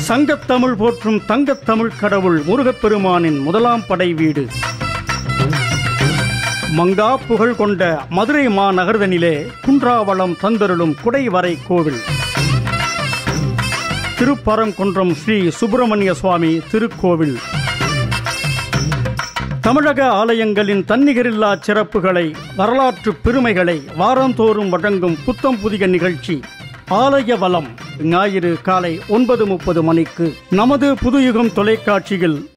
சங்கத்தமிழ் போற்றும் தங்கத்தமிழ் கடவுள் முருகப்பெருமானின் முதலாம் படை வீடு மங்கா புகழ் கொண்ட மதுரை மாநகர்தனிலே குன்றாவளம் தந்தருளும் குடைவரை கோவில் திருப்பரங்குன்றம் ஸ்ரீ சுப்பிரமணிய சுவாமி திருக்கோவில் தமிழக ஆலயங்களின் தன்னிகரில்லா சிறப்புகளை வரலாற்று பெருமைகளை வாரந்தோறும் வழங்கும் புத்தம் புதிய நிகழ்ச்சி ஆலய வலம் ஞாயிறு காலை ஒன்பது முப்பது மணிக்கு நமது புதுயுகம் தொலைக்காட்சியில்